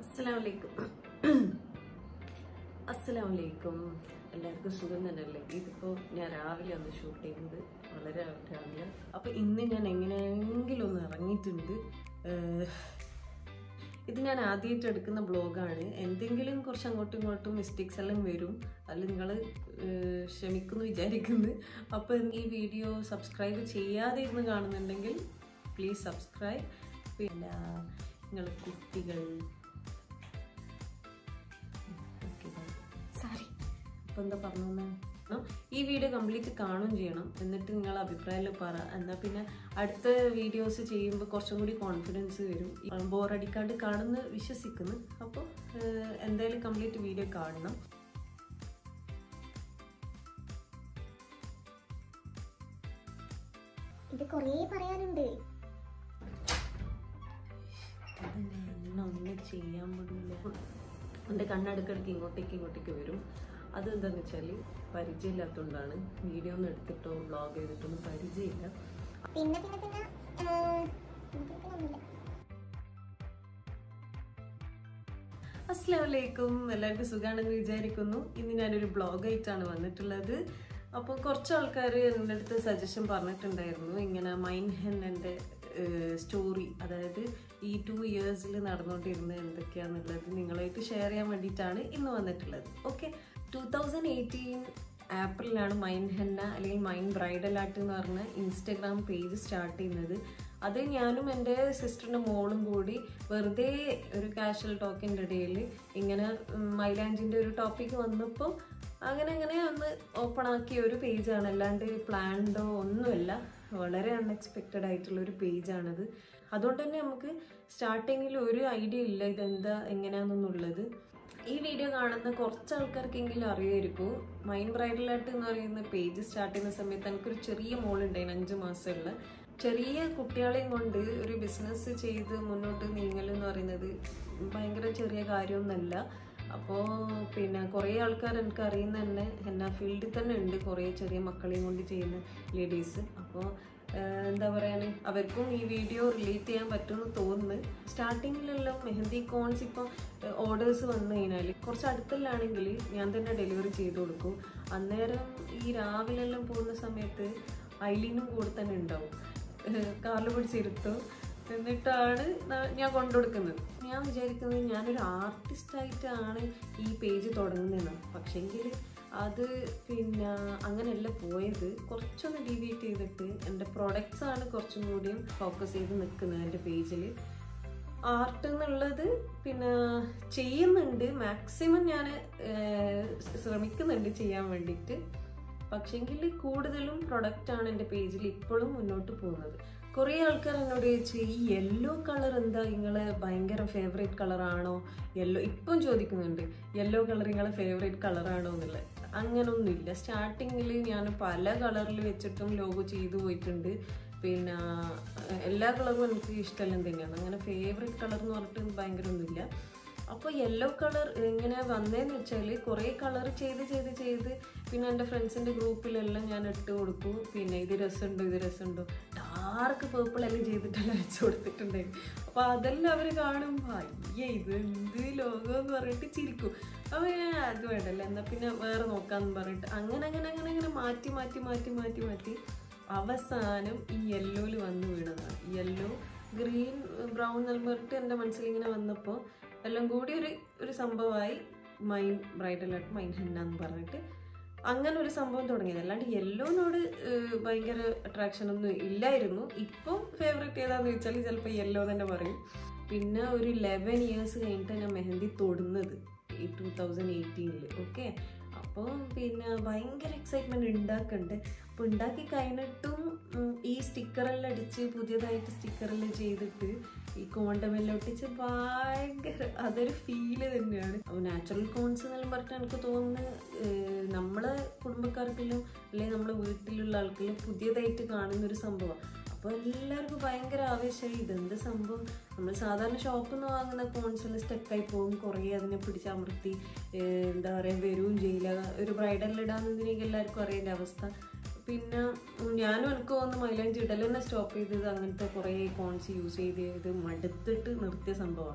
അസ്സലാമലൈക്കും അസ്സലാമലൈക്കും എല്ലാവർക്കും സുഖം തന്നെയല്ലേ ഇതിപ്പോ ഞാൻ രാവിലെ ഒന്ന് ഷൂട്ട് ചെയ്യുന്നത് വളരെ രാവിലെ അപ്പൊ ഇന്ന് ഞാൻ എങ്ങനെയെങ്കിലും ഒന്ന് ഇറങ്ങിയിട്ടുണ്ട് ഏഹ്, ഇത് ഞാൻ ആദ്യമായിട്ട് എടുക്കുന്ന ബ്ലോഗാണ് എന്തെങ്കിലും കുറച്ച് അങ്ങോട്ടും ഇങ്ങോട്ടും മിസ്റ്റേക്സ് എല്ലാം വരും അതിൽ നിങ്ങൾ ക്ഷമിക്കുന്നു വിചാരിക്കുന്നു അപ്പോൾ ഈ വീഡിയോ സബ്സ്ക്രൈബ് ചെയ്യാതെ ഇരുന്ന് കാണുന്നുണ്ടെങ്കിൽ പ്ലീസ് സബ്സ്ക്രൈബ് പിന്നെ നിങ്ങൾ കുട്ടികൾ സോറി അപ്പോൾ എന്താ പറഞ്ഞു ഈ വീഡിയോ കംപ്ലീറ്റ് കാണുകയും ചെയ്യണം എന്നിട്ട് നിങ്ങൾ അഭിപ്രായം പറ എന്നാൽ പിന്നെ അടുത്ത വീഡിയോസ് ചെയ്യുമ്പോൾ കുറച്ചും കൂടി കോൺഫിഡൻസ് വരും ബോറടിക്കാണ്ട് കാണുന്ന വിശ്വസിക്കുന്നു അപ്പോൾ എന്തായാലും കംപ്ലീറ്റ് വീഡിയോ കാണണം ഇത് കൊറേ പറയാനുണ്ട് അതന്നെ എന്നെ ഒന്നും ചെയ്യാൻ പറ്റില്ല എൻ്റെ കണ്ണടുക്കിടയ്ക്ക് ഇങ്ങോട്ടേക്ക് ഇങ്ങോട്ടേക്ക് വരും അതെന്താന്ന് വെച്ചാൽ പരിചയമില്ലാത്തതുകൊണ്ടാണ് വീഡിയോ ഒന്നും എടുത്തിട്ടോ വ്ളോഗ് ചെയ്തിട്ടൊന്നും പരിചയമില്ല പിന്നെ പിന്നെ പിന്നെ ആ, പിന്നെ പിന്നെ ഒന്നുമില്ല അസ്സാം വലൈക്കും എല്ലാവർക്കും സുഖമാണെന്ന് വിചാരിക്കുന്നു ഇന്ന് ഞാനൊരു ബ്ലോഗായിട്ടാണ് വന്നിട്ടുള്ളത് അപ്പോൾ കുറച്ച് ആൾക്കാർ എൻ്റെ അടുത്ത് സജഷൻ പറഞ്ഞിട്ടുണ്ടായിരുന്നു ഇങ്ങനെ മൈൻഡ് ഹെന്നൻ്റെ സ്റ്റോറി അതായത് ഈ ടു ഇയേഴ്സിൽ നടന്നുകൊണ്ടിരുന്ന എന്തൊക്കെയാണെന്നുള്ളത് നിങ്ങളായിട്ട് ഷെയർ ചെയ്യാൻ വേണ്ടിയിട്ടാണ് ഇന്ന് വന്നിട്ടുള്ളത് ഓക്കെ ടു തൗസൻഡ് എയ്റ്റീൻ ആപ്പിളിലാണ് മൈൻഡ് ഹെന്ന അല്ലെങ്കിൽ മൈൻഡ് ബ്രൈഡൽ ആർട്ട് എന്ന് പറഞ്ഞ ഇൻസ്റ്റഗ്രാം പേജ് സ്റ്റാർട്ട് ചെയ്യുന്നത് അത് ഞാനും എൻ്റെ സിസ്റ്ററിൻ്റെ മോളും കൂടി വെറുതെ ഒരു കാഷ്വൽ ടോക്കിൻ്റെ ഇടയിൽ ഇങ്ങനെ ഉം, മൈലാഞ്ചിൻ്റെ ഒരു ടോപ്പിക്ക് വന്നപ്പോൾ അങ്ങനെ അങ്ങനെ ഒന്ന് ഓപ്പൺ ആക്കിയ ഒരു പേജാണ് അല്ലാണ്ട് പ്ലാൻഡോ ഒന്നുമല്ല വളരെ അൺഎക്സ്പെക്റ്റഡ് ആയിട്ടുള്ള ഒരു പേജാണത് അതുകൊണ്ട് തന്നെ നമുക്ക് സ്റ്റാർട്ടിങ്ങിൽ ഒരു ഐഡിയ ഇല്ല ഇതെന്താ എങ്ങനെയാണെന്നുള്ളത് ഈ വീഡിയോ കാണുന്ന കുറച്ച് ആൾക്കാർക്കെങ്കിലും അറിയായിരിക്കും മൈൻഡ് ബ്രൈഡൽ ആർട്ട് എന്ന് പറയുന്ന പേജ് സ്റ്റാർട്ട് ചെയ്യുന്ന സമയത്ത് എനിക്കൊരു ചെറിയ മോളുണ്ടായിരുന്നു അഞ്ച് മാസമുള്ള ചെറിയ കുട്ടികളെയും കൊണ്ട് ഒരു ബിസിനസ് ചെയ്ത് മുന്നോട്ട് നീങ്ങൽ എന്ന് പറയുന്നത് ഭയങ്കര ചെറിയ കാര്യമൊന്നുമല്ല അപ്പോൾ പിന്നെ കുറേ ആൾക്കാർ എനിക്ക് അറിയുന്ന തന്നെ എന്നാ ഫീൽഡിൽ തന്നെ ഉണ്ട് കുറേ ചെറിയ മക്കളെയും കൊണ്ട് ചെയ്യുന്ന ലേഡീസ് അപ്പോൾ എന്താ പറയാൻ അവർക്കും ഈ വീഡിയോ റിലേറ്റ് ചെയ്യാൻ പറ്റുമെന്ന് തോന്നുന്നു സ്റ്റാർട്ടിങ്ങിലെല്ലാം മെഹന്തി കോൺസ് ഇപ്പം ഓർഡേഴ്സ് വന്നു കഴിഞ്ഞാൽ കുറച്ച് അടുത്തല്ലാണെങ്കിൽ ഞാൻ തന്നെ ഡെലിവറി ചെയ്ത് കൊടുക്കും അന്നേരം ഈ രാവിലെല്ലാം പോകുന്ന സമയത്ത് ഐലീനും കൂടെ തന്നെ ഉണ്ടാവും കാറിൽ പിടിച്ചിരുത്തും എന്നിട്ടാണ് ന- ഞാൻ കൊണ്ടുകൊടുക്കുന്നത് ഞാൻ വിചാരിക്കുന്നത് ഞാനൊരു ആർട്ടിസ്റ്റായിട്ടാണ് ഈ പേജ് തുടങ്ങുന്നതെന്നാണ് പക്ഷെങ്കിൽ അത് പിന്നെ അങ്ങനെയല്ല പോയത് കുറച്ചൊന്ന് ഡീവിയേറ്റ് ചെയ്തിട്ട് എൻ്റെ പ്രൊഡക്ട്സ് ആണ് കുറച്ചും കൂടിയും ഫോക്കസ് ചെയ്ത് നിൽക്കുന്നത് എൻ്റെ പേജിൽ ആർട്ട് എന്നുള്ളത് പിന്നെ ചെയ്യുന്നുണ്ട് മാക്സിമം ഞാൻ ശ്രമിക്കുന്നുണ്ട് ചെയ്യാൻ വേണ്ടിയിട്ട് പക്ഷെങ്കിൽ കൂടുതലും പ്രൊഡക്റ്റാണ് എൻ്റെ പേജിൽ ഇപ്പോഴും മുന്നോട്ട് പോകുന്നത് കുറേ ആൾക്കാർ എന്നോട് ചോദിച്ചു ഈ യെല്ലോ കളർ എന്താ നിങ്ങളെ ഭയങ്കര ഫേവറേറ്റ് കളറാണോ യെല്ലോ ഇപ്പം ചോദിക്കുന്നുണ്ട് യെല്ലോ കളർ നിങ്ങളെ ഫേവറേറ്റ് കളറാണോ എന്നുള്ളത് അങ്ങനൊന്നുമില്ല സ്റ്റാർട്ടിങ്ങിൽ ഞാൻ പല കളറിൽ വെച്ചിട്ടും ലോഗോ ചെയ്തു പോയിട്ടുണ്ട് പിന്നെ അഹ് എല്ലാ കളറും എനിക്ക് ഇഷ്ടമെല്ലാം തന്നെയാണ് അങ്ങനെ ഫേവറേറ്റ് കളർ എന്ന് പറഞ്ഞിട്ട് ഭയങ്കര ഒന്നുമില്ല അപ്പോൾ യെല്ലോ കളർ എങ്ങനെ വന്നതെന്ന് വെച്ചാൽ കുറേ കളർ ചെയ്ത് ചെയ്ത് ചെയ്ത് പിന്നെ എൻ്റെ ഫ്രണ്ട്സിൻ്റെ ഗ്രൂപ്പിലെല്ലാം ഞാൻ ഇട്ട് കൊടുക്കും പിന്നെ ഇത് രസമുണ്ടോ ഇത് രസമുണ്ടോ ഡാർക്ക് പേർപ്പിൾ എല്ലാം ചെയ്തിട്ടെല്ലാം വെച്ച് കൊടുത്തിട്ടുണ്ടായിരുന്നു അപ്പോൾ അതെല്ലാം അവർ കാണുമ്പോൾ അയ്യേ ഇത് എന്ത് ലോകം എന്ന് പറഞ്ഞിട്ട് ചിരിക്കും അപ്പോൾ ഞാൻ അത് വേണ്ടല്ലോ എന്നാൽ പിന്നെ വേറെ നോക്കാമെന്ന് പറഞ്ഞിട്ട് അങ്ങനെ അങ്ങനെ അങ്ങനെ അങ്ങനെ മാറ്റി മാറ്റി മാറ്റി മാറ്റി മാറ്റി അവസാനം ഈ യെല്ലോയിൽ വന്ന് വീണതാണ് യെല്ലോ ഗ്രീൻ ബ്രൗൺ എന്ന് പറഞ്ഞിട്ട് എൻ്റെ മനസ്സിൽ ഇങ്ങനെ വന്നപ്പോൾ എല്ലാം കൂടി ഒരു ഒരു സംഭവമായി മൈൻ ബ്രൈഡൽ ആയിട്ട് മൈൻ ഹെന്ന എന്ന് പറഞ്ഞിട്ട് അങ്ങനെ ഒരു സംഭവം തുടങ്ങിയത് അല്ലാണ്ട് യെല്ലോനോട് ഭയങ്കര അട്രാക്ഷൻ ഒന്നും ഇല്ലായിരുന്നു ഇപ്പോൾ ഫേവറേറ്റ് ഏതാന്ന് ചോദിച്ചാൽ ചിലപ്പോൾ യെല്ലോ തന്നെ പറയും പിന്നെ ഒരു ലെവൻ ഇയേഴ്സ് കഴിഞ്ഞിട്ട് ഞാൻ മെഹന്തി തൊടുന്നത് ഈ ടൂ തൗസൻഡ് എയ്റ്റീനിൽ ഓക്കെ അപ്പോൾ പിന്നെ ഭയങ്കര എക്സൈറ്റ്മെൻറ്റ് ഉണ്ടാക്കുന്നുണ്ട് അപ്പോൾ ഉണ്ടാക്കി കഴിഞ്ഞിട്ടും ഉം, ഈ സ്റ്റിക്കറെല്ലാം അടിച്ച് പുതിയതായിട്ട് സ്റ്റിക്കറെല്ലാം ചെയ്തിട്ട് ഈ കോണ്ടമെല്ലാം ഒട്ടിച്ച് ഭയങ്കര അതൊരു ഫീല് തന്നെയാണ് അപ്പോൾ നാച്ചുറൽ കോൺസ് എന്നെല്ലാം പറഞ്ഞിട്ട് എനിക്ക് തോന്നുന്നു ഏഹ്, നമ്മളെ കുടുംബക്കാർക്കെല്ലാം അല്ലെങ്കിൽ നമ്മളെ വീട്ടിലുള്ള ആൾക്കെല്ലാം പുതിയതായിട്ട് കാണുന്ന ഒരു സംഭവം അപ്പോൾ എല്ലാവർക്കും ഭയങ്കര ആവേശമായി ഇതെന്ത് സംഭവം നമ്മൾ സാധാരണ ഷോപ്പിൽ നിന്ന് വാങ്ങുന്ന കോൺസെല്ലാം സ്റ്റക്കായി പോകും കുറേ അതിനെ പിടിച്ചമർത്തി ഏഹ്, എന്താ പറയുക വരികയും ചെയ്യില്ല ഒരു ബ്രൈഡൽ ഇടാന്നതിനേക്ക് എല്ലാവർക്കും അറിയേണ്ട അവസ്ഥ പിന്നെ ഉം, ഞാനും എനിക്ക് തോന്നുന്നു മൈലാഞ്ചി ഇടൽ തന്നെ സ്റ്റോപ്പ് ചെയ്തത് അങ്ങനത്തെ കുറേ കോൺസ് യൂസ് ചെയ്ത് ചെയ്ത് മടുത്തിട്ട് നിർത്തിയ സംഭവമാണ്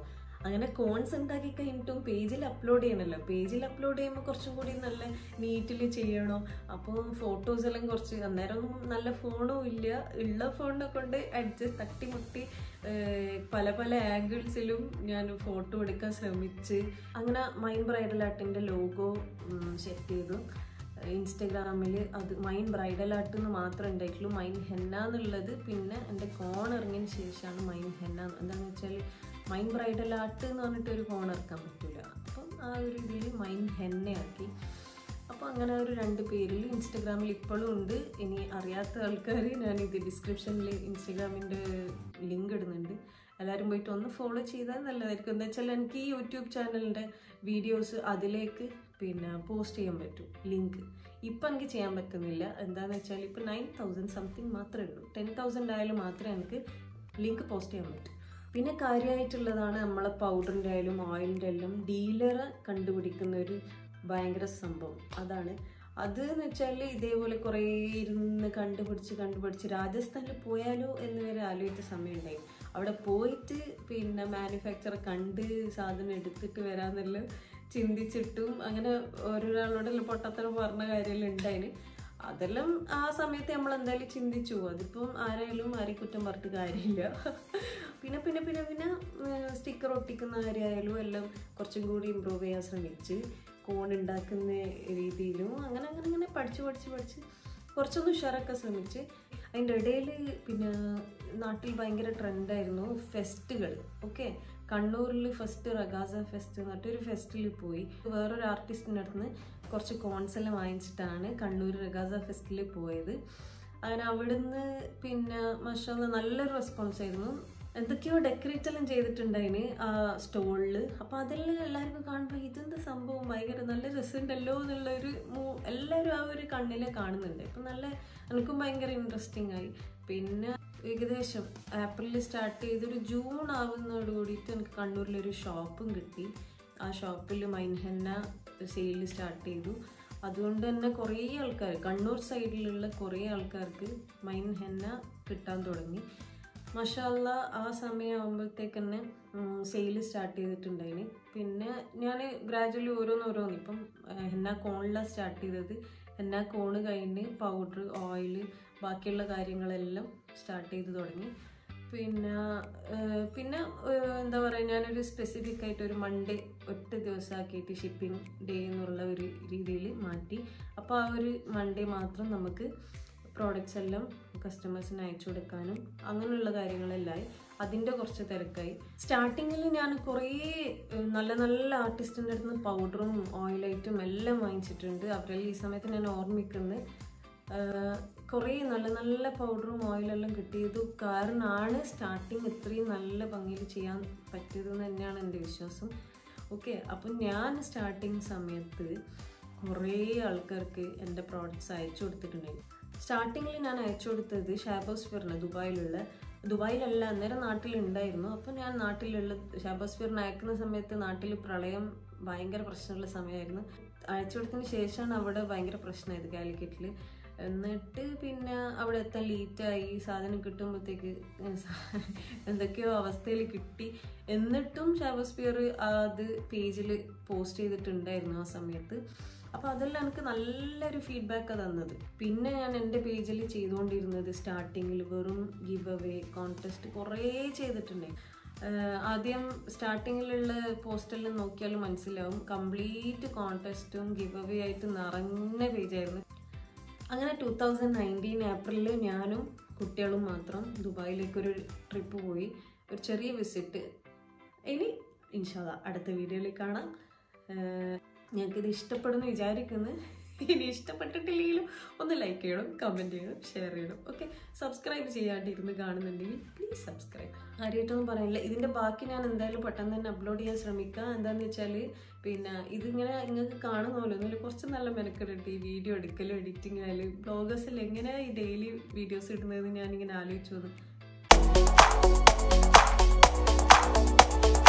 അങ്ങനെ കോൺസ് ഉണ്ടാക്കി കഴിഞ്ഞിട്ടും പേജിൽ അപ്ലോഡ് ചെയ്യണമല്ലോ പേജിൽ അപ്ലോഡ് ചെയ്യുമ്പോൾ കുറച്ചും കൂടി നല്ല നീറ്റിൽ ചെയ്യണം അപ്പോൾ ഫോട്ടോസ് എല്ലാം കുറച്ച് അന്നേരം ഒന്നും നല്ല ഫോണും ഇല്ല ഉള്ള ഫോണിനെ കൊണ്ട് അഡ്ജസ്റ്റ് തട്ടിമുട്ടി ഏഹ്, പല പല ആംഗിൾസിലും ഞാൻ ഫോട്ടോ എടുക്കാൻ ശ്രമിച്ച് അങ്ങനെ മൈൻ ബ്രൈഡൽ ആർട്ടിൻ്റെ ലോഗോ സെറ്റ് ചെയ്തു ഇൻസ്റ്റഗ്രാമിൽ അത് മൈൻ ബ്രൈഡൽ ആർട്ട് എന്ന് മാത്രമേ ഉണ്ടായിട്ടുള്ളൂ മൈൻ ഹെന്ന എന്നുള്ളത് പിന്നെ എൻ്റെ കോൺ ഇറങ്ങിയതിന് ശേഷമാണ് മൈൻ ഹെന്ന എന്താണെന്ന് വെച്ചാൽ മൈൻ ബ്രൈഡൽ ആർട്ട് എന്ന് പറഞ്ഞിട്ട് ഒരു കോൺ ഇറക്കാൻ പറ്റില്ല അപ്പം ആ ഒരു ഇതിൽ മൈൻ ഹെന്നയാക്കി അപ്പോൾ അങ്ങനെ ഒരു രണ്ട് പേരിൽ ഇൻസ്റ്റഗ്രാമിൽ ഇപ്പോഴും ഉണ്ട് ഇനി അറിയാത്ത ആൾക്കാർ ഞാനിത് ഡിസ്ക്രിപ്ഷനിൽ ഇൻസ്റ്റഗ്രാമിൻ്റെ ലിങ്ക് ഇടുന്നുണ്ട് എല്ലാവരും പോയിട്ട് ഒന്ന് ഫോളോ ചെയ്താൽ നല്ലതായിരിക്കും എന്താ വെച്ചാൽ എനിക്ക് ഈ യൂട്യൂബ് ചാനലിൻ്റെ വീഡിയോസ് അതിലേക്ക് പിന്നെ പോസ്റ്റ് ചെയ്യാൻ പറ്റും ലിങ്ക് ഇപ്പം എനിക്ക് ചെയ്യാൻ പറ്റുന്നില്ല എന്താണെന്ന് വെച്ചാൽ ഇപ്പം നയൻ തൗസൻഡ് സംതിങ് മാത്രമേ ഉള്ളൂ ടെൻ തൗസൻഡ് ആയാലും മാത്രമേ എനിക്ക് ലിങ്ക് പോസ്റ്റ് ചെയ്യാൻ പറ്റൂ പിന്നെ കാര്യമായിട്ടുള്ളതാണ് നമ്മളെ പൗഡറിൻ്റെ ആയാലും ഓയിലിൻ്റെ എല്ലാം ഡീലറെ കണ്ടുപിടിക്കുന്ന ഒരു ഭയങ്കര സംഭവം അതാണ് അത് എന്ന് വെച്ചാൽ ഇതേപോലെ കുറേ ഇരുന്ന് കണ്ടുപിടിച്ച് കണ്ടുപിടിച്ച് രാജസ്ഥാനിൽ പോയാലോ എന്ന് വരെ ആലോചിച്ച സമയമുണ്ടായി അവിടെ പോയിട്ട് പിന്നെ മാനുഫാക്ചർ കണ്ട് സാധനം എടുത്തിട്ട് വരാമെന്നെല്ലാം ചിന്തിച്ചിട്ടും അങ്ങനെ ഓരോരാളോടെല്ലാം പൊട്ടത്തരം പറഞ്ഞ കാര്യമെല്ലാം ഉണ്ടായിന് അതെല്ലാം ആ സമയത്ത് നമ്മൾ എന്തായാലും ചിന്തിച്ചു അതിപ്പം ആരായാലും ആരെയും കുറ്റം പറഞ്ഞിട്ട് കാര്യമില്ല പിന്നെ പിന്നെ പിന്നെ പിന്നെ സ്റ്റിക്കർ ഒട്ടിക്കുന്ന കാര്യമായാലും എല്ലാം കുറച്ചും കൂടി ഇമ്പ്രൂവ് ചെയ്യാൻ ശ്രമിച്ച് കോൺ ഉണ്ടാക്കുന്ന രീതിയിലും അങ്ങനെ അങ്ങനെ അങ്ങനെ പഠിച്ച് പഠിച്ച് പഠിച്ച് കുറച്ചൊന്ന് ഉഷാറാക്കാൻ ശ്രമിച്ച് അതിൻ്റെ ഇടയിൽ പിന്നെ നാട്ടിൽ ഭയങ്കര ട്രെൻഡായിരുന്നു ഫെസ്റ്റുകൾ ഓക്കെ കണ്ണൂരിൽ ഫസ്റ്റ് റഗാസ ഫെസ്റ്റ് എന്ന് പറഞ്ഞിട്ടൊരു ഫെസ്റ്റിൽ പോയി വേറൊരു ആർട്ടിസ്റ്റിൻ്റെ അടുത്ത് നിന്ന് കുറച്ച് കോൺസ് എല്ലാം വാങ്ങിച്ചിട്ടാണ് കണ്ണൂർ റഗാസ ഫെസ്റ്റിൽ പോയത് അങ്ങനെ അവിടുന്ന് പിന്നെ മഷാല നല്ലൊരു റെസ്പോൺസ് ആയിരുന്നു എന്തൊക്കെയോ ഡെക്കറേറ്റ് എല്ലാം ചെയ്തിട്ടുണ്ടായിന് ആ സ്റ്റോളിൽ അപ്പോൾ അതെല്ലാം എല്ലാവർക്കും കാണുമ്പോൾ ഇതെന്ത് സംഭവം ഭയങ്കര നല്ല രസമുണ്ടല്ലോ എന്നുള്ളൊരു മൂ- എല്ലാവരും ആ ഒരു കണ്ണിലെ കാണുന്നുണ്ട് അപ്പം നല്ല എനിക്കും ഭയങ്കര ഇൻട്രസ്റ്റിംഗ് ആയി പിന്നെ ഏകദേശം ഏപ്രിലിൽ സ്റ്റാർട്ട് ചെയ്തൊരു ജൂൺ ആവുന്നതോട് കൂടിയിട്ട് എനിക്ക് കണ്ണൂരിലൊരു ഷോപ്പും കിട്ടി ആ ഷോപ്പിൽ മൈൻഹെന്ന സെയിൽ സ്റ്റാർട്ട് ചെയ്തു അതുകൊണ്ട് തന്നെ കുറേ ആൾക്കാർ കണ്ണൂർ സൈഡിലുള്ള കുറേ ആൾക്കാർക്ക് മൈൻ ഹെന്ന കിട്ടാൻ തുടങ്ങി മഷാല്ല ആ സമയമാകുമ്പോഴത്തേക്ക് തന്നെ സെയിൽ സ്റ്റാർട്ട് ചെയ്തിട്ടുണ്ടായിന് പിന്നെ ഞാൻ ഗ്രാജുവലി ഓരോന്നോരോന്ന് ഇപ്പം ആ, ഹെന്ന കോണിലാണ് സ്റ്റാർട്ട് ചെയ്തത് ഹെന്ന കോണ് കഴിഞ്ഞ് പൗഡർ ഓയിൽ ബാക്കിയുള്ള കാര്യങ്ങളെല്ലാം സ്റ്റാർട്ട് ചെയ്ത് തുടങ്ങി പിന്നെ ഏഹ്, പിന്നെ ഏഹ്, എന്താ പറയുക ഞാനൊരു സ്പെസിഫിക് ആയിട്ട് ഒരു മൺഡേ ഒറ്റ ദിവസമാക്കിയിട്ട് ഷിപ്പിംഗ് ഡേ എന്നുള്ള ഒരു രീതിയിൽ മാറ്റി അപ്പോൾ ആ ഒരു മൺഡേ മാത്രം നമുക്ക് പ്രോഡക്റ്റ്സ് എല്ലാം കസ്റ്റമേഴ്സിന് അയച്ചു കൊടുക്കാനും അങ്ങനെയുള്ള കാര്യങ്ങളെല്ലാം അതിൻ്റെ കുറച്ച് തിരക്കായി സ്റ്റാർട്ടിങ്ങിൽ ഞാൻ കുറേ ഏഹ്, നല്ല നല്ല ആർട്ടിസ്റ്റിൻ്റെ അടുത്ത് നിന്ന് പൗഡറും ഓയിലൈറ്റും എല്ലാം വാങ്ങിച്ചിട്ടുണ്ട് അവരെല്ലാം ഈ സമയത്ത് ഞാൻ ഓർമ്മിക്കുന്നത് ആഹ് കുറേ നല്ല നല്ല പൗഡറും ഓയിലെല്ലാം കിട്ടിയത് കാരണമാണ് സ്റ്റാർട്ടിങ് ഇത്രയും നല്ല ഭംഗിയിൽ ചെയ്യാൻ പറ്റിയതെന്ന് തന്നെയാണ് എൻ്റെ വിശ്വാസം ഓക്കെ അപ്പം ഞാൻ സ്റ്റാർട്ടിങ് സമയത്ത് കുറേ ആൾക്കാർക്ക് എൻ്റെ പ്രോഡക്റ്റ്സ് അയച്ചു കൊടുത്തിട്ടുണ്ടായിരുന്നു സ്റ്റാർട്ടിങ്ങിൽ ഞാൻ അയച്ചു കൊടുത്തത് ഷാബോസ്ഫിയറിന് ദുബായിലുള്ള ദുബായിലല്ല അന്നേരം നാട്ടിലുണ്ടായിരുന്നു അപ്പോൾ ഞാൻ നാട്ടിലുള്ള ഷാബോസ്ഫിയറിന് അയക്കുന്ന സമയത്ത് നാട്ടിൽ പ്രളയം ഭയങ്കര പ്രശ്നമുള്ള സമയമായിരുന്നു അയച്ചു കൊടുത്തതിന് ശേഷമാണ് അവിടെ ഭയങ്കര പ്രശ്നമായത് കാലിക്കറ്റിൽ എന്നിട്ട് പിന്നെ അവിടെ എത്താൻ ലേറ്റായി സാധനം കിട്ടുമ്പോഴത്തേക്ക് എന്തൊക്കെയോ അവസ്ഥയിൽ കിട്ടി എന്നിട്ടും ഷാബോസ്ഫിയർ അത് പേജിൽ പോസ്റ്റ് ചെയ്തിട്ടുണ്ടായിരുന്നു ആ സമയത്ത് അപ്പോൾ അതെല്ലാം എനിക്ക് നല്ലൊരു ഫീഡ്ബാക്ക് തന്നത് പിന്നെ ഞാൻ എൻ്റെ പേജിൽ ചെയ്തുകൊണ്ടിരുന്നത് സ്റ്റാർട്ടിങ്ങിൽ വെറും ഗിവ് അവേ കോൺടെസ്റ്റ് കുറേ ചെയ്തിട്ടുണ്ടായി ആഹ് ആദ്യം സ്റ്റാർട്ടിങ്ങിലുള്ള പോസ്റ്റെല്ലാം നോക്കിയാലും മനസ്സിലാവും കംപ്ലീറ്റ് കോൺടെസ്റ്റും ഗിവ് അവേ ആയിട്ട് നിറഞ്ഞ പേജായിരുന്നു അങ്ങനെ ടൂ തൗസൻഡ് നയൻറ്റീൻ ഏപ്രിലിൽ ഞാനും കുട്ടികളും മാത്രം ദുബായിലേക്കൊരു ട്രിപ്പ് പോയി ഒരു ചെറിയ വിസിറ്റ് ഇനി ഇൻഷാല്ല അടുത്ത വീഡിയോയിൽ കാണാം ഞങ്ങൾക്കിത് ഇഷ്ടപ്പെടുന്നു വിചാരിക്കുന്നു ഇനി ഇഷ്ടപ്പെട്ടിട്ടില്ലെങ്കിലും ഒന്ന് ലൈക്ക് ചെയ്യണം കമൻറ്റ് ചെയ്യണം ഷെയർ ചെയ്യണം ഓക്കെ സബ്സ്ക്രൈബ് ചെയ്യാണ്ടിരുന്ന് കാണുന്നുണ്ടെങ്കിൽ പ്ലീസ് സബ്സ്ക്രൈബ് ആരെയായിട്ടൊന്നും പറയാനില്ല ഇതിൻ്റെ ബാക്കി ഞാൻ എന്തായാലും പെട്ടെന്ന് തന്നെ അപ്ലോഡ് ചെയ്യാൻ ശ്രമിക്കാം എന്താണെന്ന് വെച്ചാൽ പിന്നെ ഇതിങ്ങനെ നിങ്ങൾക്ക് കാണുന്ന പോലെ ഒന്നുമില്ല കുറച്ച് നല്ല മെനക്കെടുത്ത് ഈ വീഡിയോ എടുക്കലും എഡിറ്റിംഗ് ആയാലും ബ്ലോഗേഴ്സിൽ എങ്ങനെയാണ് ഈ ഡെയിലി വീഡിയോസ് ഇടുന്നതെന്ന് ഞാനിങ്ങനെ ആലോചിച്ചു വന്നു